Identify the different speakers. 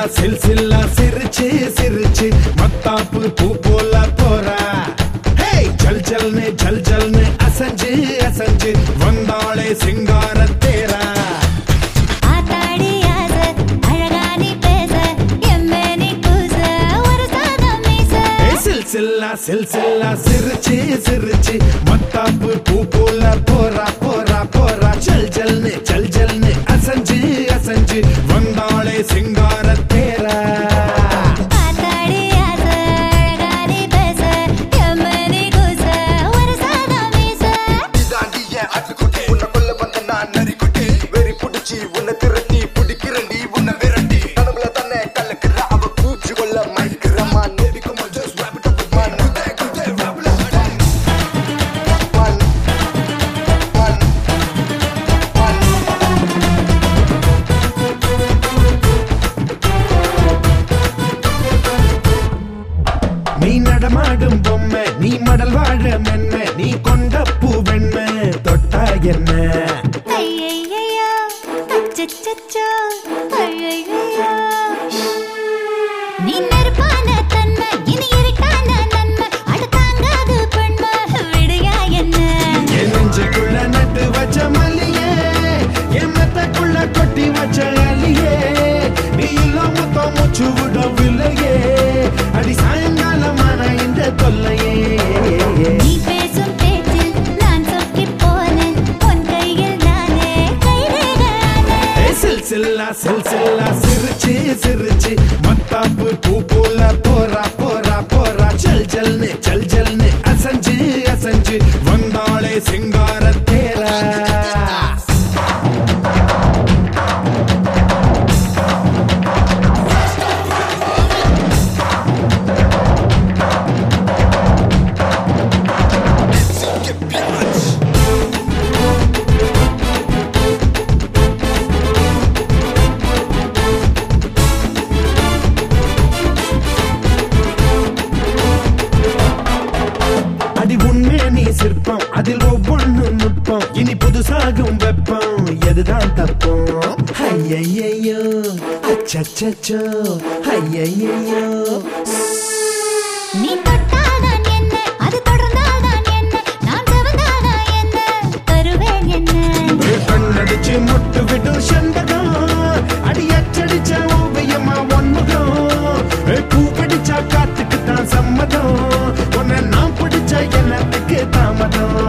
Speaker 1: சில் சில்லா சிரிச்சு சிரிச்சு மத்தாப்பு பூ போல போறா ஹே ஜல் ஜல்னு ஜல் ஜல்னு அசஞ்சு அசஞ்சு வந்தாளே சிங்கார தேரா
Speaker 2: ஆத்தாடி ஆசை அழகா நீ பேச எம்மே நீ கூச ஒரு சாதம் மீச
Speaker 1: ஏ சில் சில்லா சில் சில்லா சிரிச்சு சிரிச்சு மத்தாப்பு பூ போல போறா போறா போறா ஜல் ஜல்னு ஜல் ஜல்னு அசஞ்சு அசஞ்சு வந்தாளே சிங்கார தேரா
Speaker 2: ஆத்தாடி ஆசை அழகா நீ பேச எம்மே நீ கூச ஒரு சாதம் மீச
Speaker 3: இதாண்டி என் ஆட்டுக்குட்டி. உன்னை கொல்ல வந்த நான் நரிக்குட்டி. வெறி புடிச்சு உன்னை திரட்டி பிடிக்கிறேன்டி உன்னை விரட்டி. கனவுல தானே கலக்குற அவ பூச்சி கொள்ள மயக்குற man. Baby, come on, just wrap it up with man. Good day, good day, wrap it up with man. Man. Man. Man.
Speaker 1: நீ நடமாடும் பொம்மை நீ மடல் வாழ மென்மை நீ கொண்ட பூ வெண்மை தொட்டா என்ன
Speaker 2: ஐயையையோ அச்சச்சச்சோ ஐயையையோ நீ நெருப்பான தன்மை இனி இருக்கான நன்மை அடுத்தாங்காது பெண்மை விடுயா என்ன
Speaker 1: என் நெஞ்சுக்குள்ள நட்டு வச்ச மல்லியே என் மெத்தக்குள்ள கொட்டி வச்ச அலியே நீ இல்லாம மொத்தம் மூச்சு விடவில்லையே அடி சாயங்காலமான இந்த தொல்லையே
Speaker 2: நீ பேசும் பேச்சில் நான் சொக்கி போனேன் உன் கையில் நானே கைரேகானே
Speaker 1: ஏ சில் சில்லா சில் சில்லா சிரிச்சு சிரிச்சு மத்தாப்பு பூ போல போறா போறா போறா ஜல் ஜல்னு ஜல் ஜல்னு அசஞ்சு அசஞ்சு வந்தாளே சிங்கார தேரா அடி உண்மை நீ சிற்பம் அதில் ஒவ்வொன்று நுட்பம் இனி புதுசாகும் வெப்பம் எதுதான் தப்பம் ஐயையோ அச்சச்சோ ஐயையோ
Speaker 2: நீ தொட்டாதான் என்ன அது தொடர்ந்தாதான் என்ன நான் செவந்தாதான் என்ன தருவேன் என்ன
Speaker 1: கண்ணடிச்சு முட்டு விடும் செண்பகம் அடி அச்சடிச்ச ஓவியமா ஒன்முகம் ஏ, பூ பிடிச்சா காத்துக்கு தான் சம்மதம் உன்னை நான் பிடிச்ச எல்லாத்துக்கு தாமதம்